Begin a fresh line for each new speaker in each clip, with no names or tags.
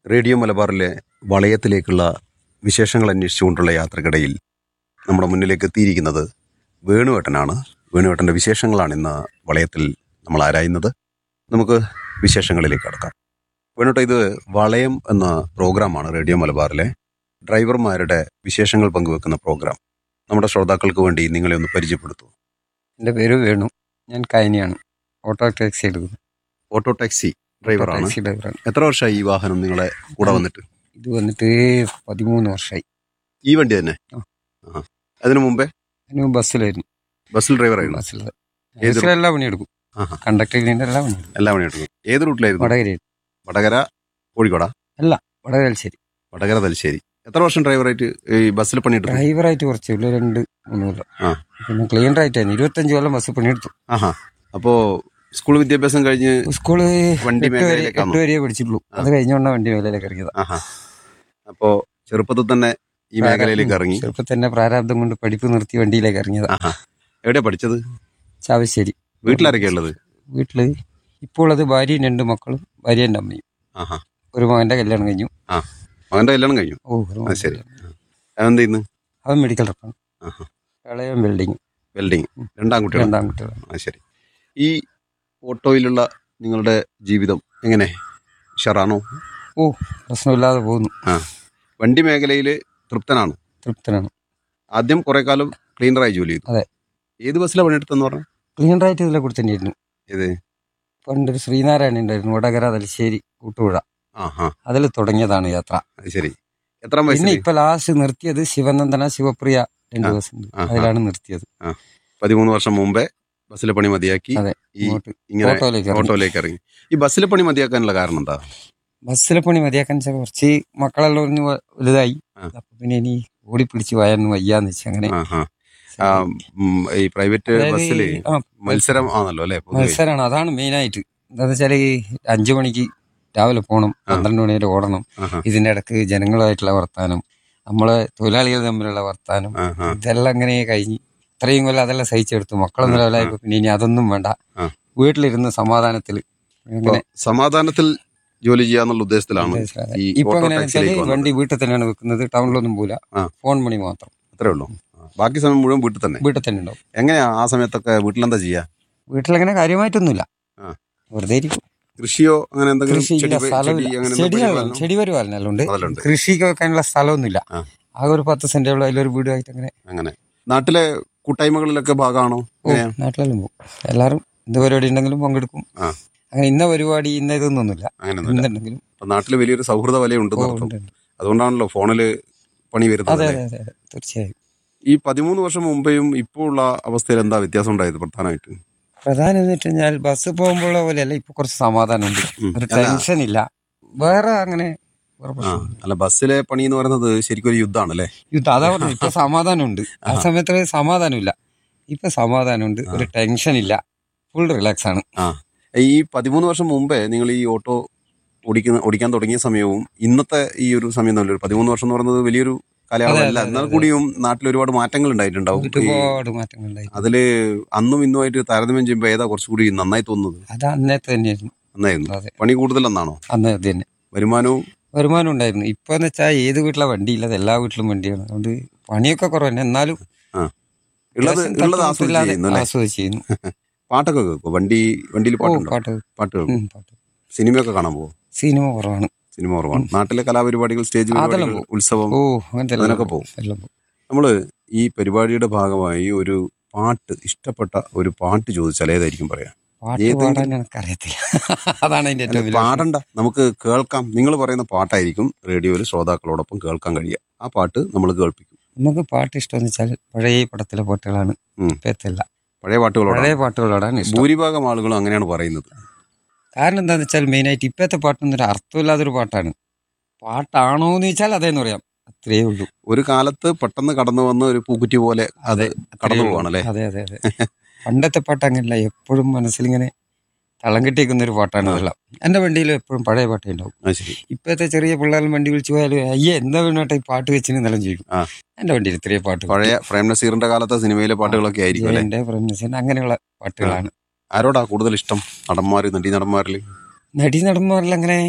Radio മലബാറിലെ വളയത്തിലേക്കുള്ള വിശേഷങ്ങൾ അന്വേഷിച്ചുകൊണ്ടുള്ള യാത്രക്കിടയിൽ നമ്മുടെ മുന്നിലേക്ക് എത്തിയിരിക്കുന്നത് വേണുവേട്ടനാണ് വേണുവേട്ടൻ്റെ വിശേഷങ്ങളാണ് ഇന്ന് വളയത്തിൽ നമ്മൾ ആരായുന്നത് നമുക്ക് വിശേഷങ്ങളിലേക്ക് കടക്കാം വേണുവേട്ട ഇത് വളയം എന്ന പ്രോഗ്രാമാണ് റേഡിയോ മലബാറിലെ ഡ്രൈവർമാരുടെ വിശേഷങ്ങൾ പങ്കുവെക്കുന്ന പ്രോഗ്രാം നമ്മുടെ ശ്രോതാക്കൾക്ക് വേണ്ടി നിങ്ങളെ ഒന്ന് പരിചയപ്പെടുത്തൂ
എൻ്റെ പേര് വേണു ഞാൻ കൈനിയാണ് ഓട്ടോ ടാക്സി എടുക്കുന്നു
ഓട്ടോ ടാക്സി ഡ്രൈവറാണ്
ടാക്സി ഡ്രൈവറാണ്
എത്ര വർഷമായി ഈ വാഹനം നിങ്ങളെ കൂടെ വന്നിട്ട്
ഇത് വന്നിട്ട് പതിമൂന്ന് വർഷമായി
ഈ വണ്ടി തന്നെ
ആ.
ആഹാ. അതിനു മുമ്പേ
അതിന് ബസ്സിലായിരുന്നു
ബസ്സിൽ ഡ്രൈവറായിരുന്നു
ബസ്സിൽ
ഏത്
ബസ്സിൽ എല്ലാ പണിയെടുക്കും
ആഹാ.
കണ്ടക്ടർ ക്ലീനർ എല്ലാ പണിയെടുക്കും
എല്ലാ പണിയെടുക്കും ഏത് റൂട്ടിലായിരുന്നു
വടകര
വടകര കോഴിക്കോടാ
വടകരശ്ശേരി
വടകര തലശ്ശേരി എത്ര വർഷം ഡ്രൈവറായിട്ട് ഈ ബസ്സിൽ പണിയെടുത്തു
ഡ്രൈവറായിട്ട് കുറച്ചേ ഉള്ളൂ രണ്ട് മൂന്ന് കൊല്ലം
ആ.
പിന്നെ ക്ലീനറായിട്ടായിരുന്നു ഇരുപത്തഞ്ച് കൊല്ലം ബസ് പണിയെടുത്തു
ആഹാ അപ്പോ സ്കൂൾ വിദ്യാഭ്യാസം കഴിഞ്ഞ്
സ്കൂള്
വണ്ടി
എട്ട് വരെ
മേഖലയിലേക്കാണോ?
എട്ട് വരെയേ പഠിച്ചിട്ടുള്ളൂ അത് കഴിഞ്ഞുകൊണ്ടാണ് വണ്ടി മേഖലയിലേക്ക് ഇറങ്ങിയത്
ആഹാ അപ്പോ ചെറുപ്പത്തിൽ തന്നെ ഈ മേഖലയിലേക്ക് ഇറങ്ങി
ചെറുപ്പം തന്നെ പ്രാരാബ്ദം കൊണ്ട് പഠിപ്പ് നിർത്തി വണ്ടിയിലേക്ക് ഇറങ്ങിയത്
ആഹാ എവിടെയാ പഠിച്ചത്
ചാവശ്ശേരി
വീട്ടിലാരൊക്കെയാ ഉള്ളത്
വീട്ടില് ഇപ്പോൾ അത് ഭാര്യയും രണ്ട് മക്കളും ഭാര്യൻ്റെ അമ്മയും
ആഹാ
ഒരു മകന്റെ കല്യാണം കഴിഞ്ഞു
മകന്റെ കല്യാണം കഴിഞ്ഞു
ഓ ഒരു
അത്
മകന്റെ
ശരി
കല്യാണം.
അതെന്ത് ചെയ്യുന്നു
അവൻ മെഡിക്കൽ റെപ്പാണ്
ആഹാ
ഇളയവൻ ബിൽഡിങ്
വെൽഡിങ് രണ്ടാം കുട്ടികൾ
രണ്ടാം കുട്ടികളാണ്
ആ ശരി ഈ ഓട്ടോയിലുള്ള നിങ്ങളുടെ ജീവിതം എങ്ങനെ ഷറാണോ
ഓ പ്രശ്നമില്ലാതെ പോകുന്നു
ആ വണ്ടി മേഖലയിൽ തൃപ്തനാണ്
തൃപ്തനാണ്
ആദ്യം കുറെ കാലം ക്ലീനറായി ജോലി ചെയ്തു
അതെ.
ഏത് ബസ്സിലാണ് പണിയെടുത്തെന്ന് പറഞ്ഞു
ക്ലീനറായിട്ട് ഇതിലെ കൂടെ തന്നെയായിരുന്നു
ഏത്
പണ്ടൊരു ശ്രീനാരായണ ഉണ്ടായിരുന്നു വടകര തലശ്ശേരി കൂട്ടുപുഴ
ആ ആ
അതിൽ തുടങ്ങിയതാണ് യാത്ര
അത് ശരി എത്ര
പിന്നെ
വയസ്സിൽ
ഇപ്പൊ ലാസ്റ്റ് നിർത്തിയത് ശിവനന്ദന ശിവപ്രിയ രണ്ട്
ആ.
ബസ് ഉണ്ട്
ആ, ആ.
അതിലാണ് നിർത്തിയത്
പതിമൂന്ന് വർഷം മുമ്പേ ബസ്സിലെ പണി മതിയാക്കി
അതെ.
ഈ
ഇങ്ങോട്ട്
ഇങ്ങനെ
ഓട്ടോയിലേക്ക് ഇറങ്ങി.
ഓട്ടോയിലേക്ക് ഇറങ്ങി ഈ ബസ്സിലെ പണി മതിയാക്കാനുള്ള കാരണം എന്താ
ബസ്സിലെ പണി മതിയാക്കാൻ വെച്ചാൽ കുറച്ച് മക്കളെല്ലാം ഒന്ന് വ- വലുതായി
ആ.
അപ്പൊ പിന്നെ ഇനി ഓടിപ്പിടിച്ച് വയാന്ന് വയ്യാന്ന് വെച്ചാൽ അങ്ങനെ
ആ, ആ. ആ, ഉം, ഈ പ്രൈവറ്റ്
അതായത്
ബസ്സിൽ
ആ,
മത്സരം ആണല്ലോ അല്ലെ പൊതുവെ
മത്സരമാണ് അതാണ് മെയിനായിട്ട് എന്താന്ന് വെച്ചാല് ഈ അഞ്ചു മണിക്ക് രാവിലെ പോകണം പന്ത്രണ്ട് മണി വരെ ഓടണം
ആഹാ.
ഇതിന്റെ ഇടക്ക് ജനങ്ങളുമായിട്ടുള്ള വർത്താനം നമ്മളെ തൊഴിലാളികൾ തമ്മിലുള്ള വർത്താനം
ആ, ആ.
ഇതെല്ലാം അങ്ങനെ കഴിഞ്ഞ് ഇത്രയും കൊല്ലം അതെല്ലാം സഹിച്ചെടുത്തു മക്കളൊന്നും ലെവലായപ്പോ പിന്നെ ഇനി അതൊന്നും വേണ്ട
ആ.
വീട്ടിലിരുന്ന് സമാധാനത്തിൽ
അപ്പൊ
അങ്ങനെ
സമാധാനത്തിൽ ജോലി ചെയ്യാന്നുള്ള ഉദ്ദേശത്തിലാണ് ഈ
ഇപ്പൊ
ഓട്ടോ
എങ്ങനെയാണെന്ന്
ടാക്സിയിലേക്ക്
വെച്ചാല്
വന്നത്
വണ്ടി വീട്ടിൽ തന്നെയാണ് വെക്കുന്നത് ടൗണിലൊന്നും പോല
ആ.
ഫോൺ മണി മാത്രം
അത്രേ ഉള്ളൂ ആ. ബാക്കി സമയം മുഴുവൻ വീട്ടിൽ തന്നെ
വീട്ടിൽ തന്നെ ഉണ്ടാവും
എങ്ങനെയാ ആ സമയത്തൊക്കെ വീട്ടിലെന്താ ചെയ്യാ
വീട്ടിലങ്ങനെ കാര്യമായിട്ടൊന്നുമില്ല
ആ.
വെറുതെ ഇരിക്കും
കൃഷിയോ അങ്ങനെ എന്തെങ്കിലും
കൃഷി
ചെടി
ഇല്ല
ചെടി
സ്ഥലമില്ല
അങ്ങനെ
ചെടി
എന്തെങ്കിലും
നല്ലോണം- ചെടി പരിപാലനം ഉണ്ട്
അതിലുണ്ട്
കൃഷിക്ക് വെക്കാനുള്ള സ്ഥലമൊന്നുമില്ല
ആ.
ആകെ ഒരു പത്ത് സെന്റേ ഉള്ളൂ അതിലൊരു വീടുമായിട്ട് അങ്ങനെ
അങ്ങനെ നാട്ടിലെ കൂട്ടായ്മകളിലൊക്കെ ഭാഗമാണോ
ഓ,
എങ്ങനെയാ
നാട്ടിലെല്ലാം പോകും എല്ലാവരും എന്ത് പരിപാടി ഉണ്ടെങ്കിലും പങ്കെടുക്കും
ആ.
അങ്ങനെ ഇന്ന പരിപാടി ഇന്ന ഇതൊന്നുമില്ല
അങ്ങനെയൊന്നുമില്ല
എന്തുണ്ടെങ്കിലും
അപ്പൊ നാട്ടില് വലിയൊരു സൗഹൃദ വലയുണ്ട്
ഓ,
നടത്തും
ഉണ്ട്, ഉണ്ട്.
അതുകൊണ്ടാണല്ലോ ഫോണില് പണി വരുന്നത്
അതെ
അല്ലേ?
അതെ അതെ അതെ തീർച്ചയായും
ഈ പതിമൂന്ന് വർഷം മുമ്പേയും ഇപ്പോൾ ഉള്ള അവസ്ഥയിൽ എന്താ വ്യത്യാസം ഉണ്ടായത് പ്രധാനമായിട്ട്
പ്രധാനം എന്ന് വെച്ച് കഴിഞ്ഞാൽ ബസ് പോകുമ്പോഴുള്ള പോലെയല്ല ഇപ്പൊ കുറച്ച് സമാധാനമുണ്ട്
ഉം.
ഒരു
അല്ല,
ടെൻഷൻ ഇല്ല വേറെ അങ്ങനെ വേറെ
ആ,
പ്രശ്നം
അല്ല ബസ്സിലെ പണി എന്ന് പറയുന്നത് ശരിക്കും ഒരു യുദ്ധമാണ് അല്ലേ
യുദ്ധം അതാ പറഞ്ഞു ഇപ്പൊ സമാധാനമുണ്ട് ആ സമയത്ത് സമാധാനമില്ല ഇപ്പൊ സമാധാനമുണ്ട് ഒരു ടെൻഷൻ ഇല്ല ഫുൾ റിലാക്സ് ആണ്
ആ ഈ പതിമൂന്ന് വർഷം മുമ്പേ നിങ്ങൾ ഈ ഓട്ടോ ഓടിക്കുന്ന ഓടിക്കാൻ തുടങ്ങിയ സമയവും ഇന്നത്തെ ഈ ഒരു സമയം തമ്മിൽ ഒരു പതിമൂന്ന് വർഷം എന്ന് പറയുന്നത് വലിയൊരു കാലയളവല്ല
അതെ, അതെ,
എന്നാൽ
അതെ.
കൂടിയും നാട്ടിൽ ഒരുപാട് മാറ്റങ്ങൾ ഉണ്ടായിട്ടുണ്ടാവും ഈ
ഒരുപാട് മാറ്റങ്ങളുണ്ടായി
അതില് അന്നും ഇന്നുമായിട്ട് താരതമ്യം ചെയ്യുമ്പോൾ ഏതാ കുറച്ചുകൂടി നന്നായി തോന്നുന്നത്
അത് അന്നത്തെ തന്നെയായിരുന്നു
നന്നായിരുന്നു
അതെ
പണി കൂടുതലെന്നാണോ
അന്ന് അത് തന്നെ
വരുമാനവും
വരുമാനം ഉണ്ടായിരുന്നു ഇപ്പൊ എന്ന് വെച്ചാൽ ഏത് വീട്ടിലെ വണ്ടി ഇല്ലാതെ എല്ലാ വീട്ടിലും വണ്ടിയാണ് അതുകൊണ്ട് പണിയൊക്കെ കുറവന്നെ എന്നാലും
ആ ഉള്ളത്
അത്യാവശ്യം
ഉള്ളത് ആസ്വദിച്ച്
തട്ടുമുട്ടില്ലാതെ
ചെയ്യുന്നു അല്ലേ
ആസ്വദിച്ച് ചെയ്യുന്നു
പാട്ടൊക്കെ കേൾക്കും വണ്ടി വണ്ടിയിൽ
ഓ
പാട്ടുണ്ടോ
പാട്ട്
പാട്ട് കേൾക്കും
ഉം, പാട്ട്
സിനിമയൊക്കെ കാണാൻ പോകും
സിനിമ കുറവാണ്
സിനിമ കുറവാണ് നാട്ടിലെ കലാപരിപാടികൾ സ്റ്റേജ്
അതെല്ലാം
പരിപാടികൾ
പോകും.
ഉത്സവം
ഓ അങ്ങനത്തെ എല്ലാം
അതിനൊക്കെ
പോകും. എല്ലാം പോകും.
നമ്മള് ഈ പരിപാടിയുടെ ഭാഗമായി ഒരു പാട്ട് ഇഷ്ടപ്പെട്ട ഒരു പാട്ട് ചോദിച്ചാൽ ഏതായിരിക്കും പറയാം
പാട്ട്
ഏതെങ്കിലും-
പാടാൻ എനിക്കറിയത്തില്ല അതാണ് അതിന്റെ ഏറ്റവും വലിയ
പാടണ്ട നമുക്ക് കേൾക്കാം നിങ്ങൾ പറയുന്ന പാട്ടായിരിക്കും റേഡിയോയിൽ ശ്രോതാക്കളോടൊപ്പം കേൾക്കാൻ കഴിയുക ആ പാട്ട് നമ്മൾ കേൾപ്പിക്കും
നമുക്ക് പാട്ട് ഇഷ്ടമെന്ന് വെച്ചാൽ പഴയ പടത്തിലെ പാട്ടുകളാണ്
ഉം.
ഇപ്പത്തല്ല
പഴയ പാട്ടുകളോടാണ്
പഴയ പാട്ടുകളോടാണ് ഇഷ്ടം
ഭൂരിഭാഗം ആളുകളും അങ്ങനെയാണ് പറയുന്നത്
കാരണം എന്താന്ന് വെച്ചാൽ മെയിനായിട്ട് ഇപ്പത്തെ പാട്ടൊന്നും ഒരു അർത്ഥമില്ലാത്തൊരു പാട്ടാണ് പാട്ടാണോ എന്ന് ചോദിച്ചാൽ അതേന്ന് പറയാം അത്രേ ഉള്ളൂ
ഒരു കാലത്ത് പെട്ടെന്ന് കടന്നു വന്ന ഒരു പൂക്കുറ്റി പോലെ അത്
അത്രേ
കടന്നു
ഉള്ളൂ.
പോവാണല്ലേ
അതെ അതെ അതെ പണ്ടത്തെ പാട്ട് അങ്ങനെയല്ല എപ്പോഴും മനസ്സിലിങ്ങനെ തളം കെട്ടിയേക്കുന്ന ഒരു പാട്ടാണ് ഇതെല്ലാം എന്റെ വണ്ടിയിലും എപ്പോഴും പഴയ പാട്ടേ ഉണ്ടാവും
ആ ശരി
ഇപ്പോഴത്തെ ചെറിയ പിള്ളേരും വണ്ടി വിളിച്ചു പോയാലും അയ്യേ എന്താ വേണോട്ടെ ഈ പാട്ട് വെച്ചിന് നിലം ചെയ്യും
ആ.
എന്റെ വണ്ടിയിൽ ഇത്രയും പാട്ട്
പഴയ പ്രേം നസീറിന്റെ കാലത്തെ സിനിമയിലെ പാട്ടുകളൊക്കെ ആയിരിക്കും അല്ലേ
എന്റെ പ്രേംനസീൻ അങ്ങനെയുള്ള പാട്ടുകളാണ്
ആരോടാ കൂടുതൽ ഇഷ്ടം നടന്മാര് നടി നടന്മാരിൽ
നടി നടന്മാരിൽ അങ്ങനെ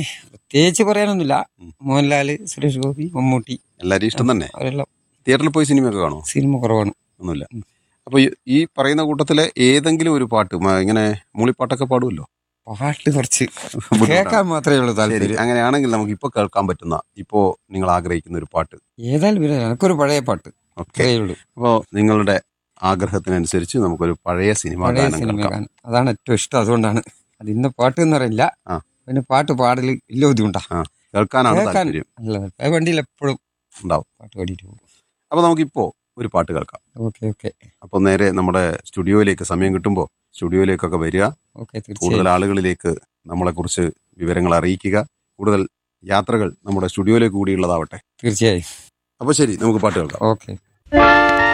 പ്രത്യേകിച്ച് പറയാനൊന്നുമില്ല
ഉം.
മോഹൻലാല് സുരേഷ് ഗോപി മമ്മൂട്ടി
എല്ലാവരും ഇഷ്ടം തന്നെ
അവരെല്ലാം
തിയേറ്ററിൽ പോയി സിനിമയൊക്കെ കാണോ
സിനിമ കുറവാണ്
ഒന്നുമില്ല
ഉം.
അപ്പൊ ഈ- ഈ പറയുന്ന കൂട്ടത്തിലെ ഏതെങ്കിലും ഒരു പാട്ട് മ- ഇങ്ങനെ മൂളിപ്പാട്ടൊക്കെ പാടുമല്ലോ
പാട്ട് കുറച്ച്
ബുദ്ധിമുട്ടാണ്.
കേൾക്കാൻ മാത്രമേ ഉള്ളൂ
ശരി
താല്പര്യം
അങ്ങനെയാണെങ്കിൽ നമുക്ക് ഇപ്പൊ കേൾക്കാൻ പറ്റുന്ന ഇപ്പോ നിങ്ങൾ ആഗ്രഹിക്കുന്ന ഒരു പാട്ട്
ഏതായാലും പിന്നെ എനക്കൊരു പഴയ പാട്ട്
ഓക്കെ
ഇത്രയേ ഉള്ളൂ
അപ്പോൾ നിങ്ങളുടെ ആഗ്രഹത്തിനനുസരിച്ച് നമുക്കൊരു പഴയ സിനിമ
പഴയ
ഗാനം
സിനിമ
കേൾക്കാം
കാണാൻ അതാണ് ഏറ്റവും ഇഷ്ടം അതുകൊണ്ടാണ് അത് ഇന്ന പാട്ട് എന്ന് പറയില്ല
ആ.
പിന്നെ പാട്ട് പാടല് ഇല്ല ബുദ്ധിമുട്ടാ
കേൾക്കാനാണ്
കേൾക്കാൻ
താല്പര്യം
അല്ല വണ്ടിയിൽ എപ്പോഴും
ഉണ്ടാവും
പാട്ട് പാടിയിട്ട് പോകും
അപ്പോൾ നമുക്കിപ്പോ ഒരു പാട്ട് കേൾക്കാം
ഓക്കെ ഓക്കെ
അപ്പോൾ നേരെ നമ്മുടെ സ്റ്റുഡിയോയിലേക്ക് സമയം കിട്ടുമ്പോൾ സ്റ്റുഡിയോയിലേക്കൊക്കെ വരിക
ഓക്കെ
കൂടുതൽ
തീർച്ചയായും
ആളുകളിലേക്ക് നമ്മളെക്കുറിച്ച് വിവരങ്ങൾ അറിയിക്കുക കൂടുതൽ യാത്രകൾ നമ്മുടെ സ്റ്റുഡിയോയിലേക്ക് കൂടിയുള്ളതാവട്ടെ
തീർച്ചയായും
അപ്പോൾ ശരി നമുക്ക് പാട്ട് കേൾക്കാം
ഓക്കെ